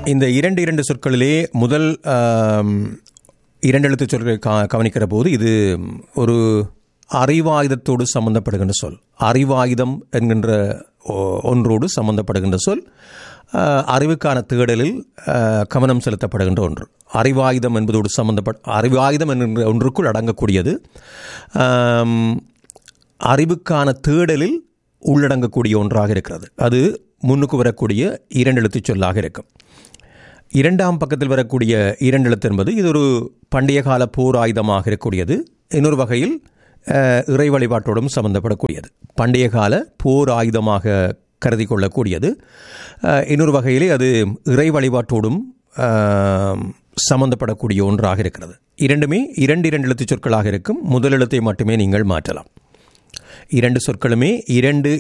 இந்த இரண்டு இரண்டு சொற்களிலே முதல் ஆம், இரண்டு எழுத்து சொற்களை கா- கவனிக்கிற போது இது ஒரு அறிவாயுதத்தோடு சம்பந்தப்படுகின்ற சொல் அறிவாயுதம் என்கின்ற ஒ- ஒன்றோடு சம்பந்தப்படுகின்ற சொல் ஆ, அறிவுக்கான தேடலில் ஆ, கவனம் செலுத்தப்படுகின்ற ஒன்று அறிவாயுதம் என்பதோடு சம்பந்தப்பட அறிவாயுதம் என்கின்ற ஒன்றுக்குள் அடங்கக்கூடியது ஆம், அறிவுக்கான தேடலில் உள்ளடங்கக்கூடிய ஒன்றாக இருக்கிறது அது முன்னுக்கு வரக்கூடிய இரண்டு எழுத்துச் சொல்லாக இருக்கும் இரண்டாம் பக்கத்தில் வரக்கூடிய இரண்டு எழுத்து என்பது இது ஒரு பண்டைய கால போர் ஆயுதமாக இருக்கக்கூடியது இன்னொரு வகையில் அஹ், இறை வழிபாட்டோடும் சம்பந்தப்படக்கூடியது பண்டைய கால போர் ஆயுதமாக கருதி கொள்ளக்கூடியது அஹ், இன்னொரு வகையிலே அது இறை வழிபாட்டோடும் அஹ், சம்பந்தப்படக்கூடிய ஒன்றாக இருக்கிறது இரண்டுமே இரண்டு இரண்டு எழுத்துச் சொற்களாக இருக்கும் முதல் எழுத்தை மட்டுமே நீங்கள் மாற்றலாம் இரண்டு சொற்களுமே இரண்டு